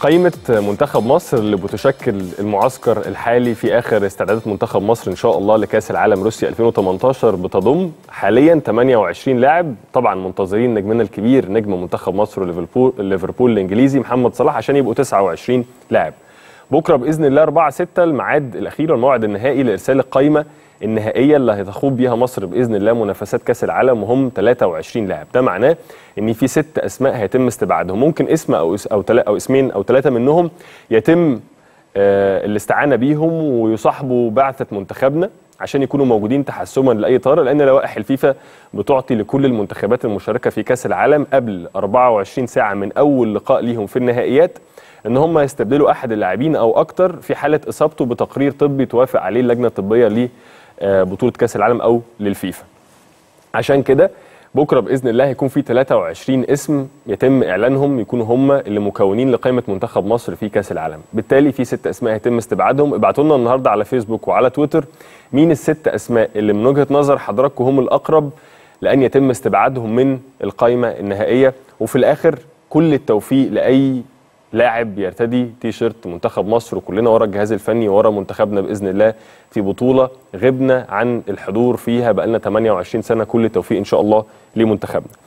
قائمة منتخب مصر اللي بتشكل المعسكر الحالي في آخر استعدادات منتخب مصر إن شاء الله لكأس العالم روسيا 2018 بتضم حاليا 28 لاعب طبعا منتظرين نجمنا الكبير نجم منتخب مصر وليفربول ليفربول الإنجليزي محمد صلاح عشان يبقوا 29 لاعب بكرة بإذن الله 4 6 الميعاد الأخير والموعد النهائي لإرسال القائمة النهائيه اللي هتخوض بيها مصر باذن الله منافسات كاس العالم وهم 23 لاعب ده معناه ان في ست اسماء هيتم استبعادهم ممكن اسم او او او اسمين او ثلاثه منهم يتم آه الاستعانه بيهم ويصاحبوا بعثه منتخبنا عشان يكونوا موجودين تحسما لاي طارئ لان لوائح الفيفا بتعطي لكل المنتخبات المشاركه في كاس العالم قبل 24 ساعه من اول لقاء ليهم في النهائيات ان هم يستبدلوا احد اللاعبين او اكتر في حاله اصابته بتقرير طبي توافق عليه اللجنه الطبيه ليه بطوله كاس العالم او للفيفا عشان كده بكره باذن الله هيكون في 23 اسم يتم اعلانهم يكونوا هم اللي مكونين لقائمه منتخب مصر في كاس العالم بالتالي في ست اسماء هيتم استبعادهم ابعتوا لنا النهارده على فيسبوك وعلى تويتر مين الست اسماء اللي من وجهه نظر حضراتكم هم الاقرب لان يتم استبعادهم من القائمه النهائيه وفي الاخر كل التوفيق لاي لاعب يرتدي تي شيرت منتخب مصر وكلنا ورا الجهاز الفني ورا منتخبنا باذن الله في بطوله غبنا عن الحضور فيها بقالنا 28 سنه كل التوفيق ان شاء الله لمنتخبنا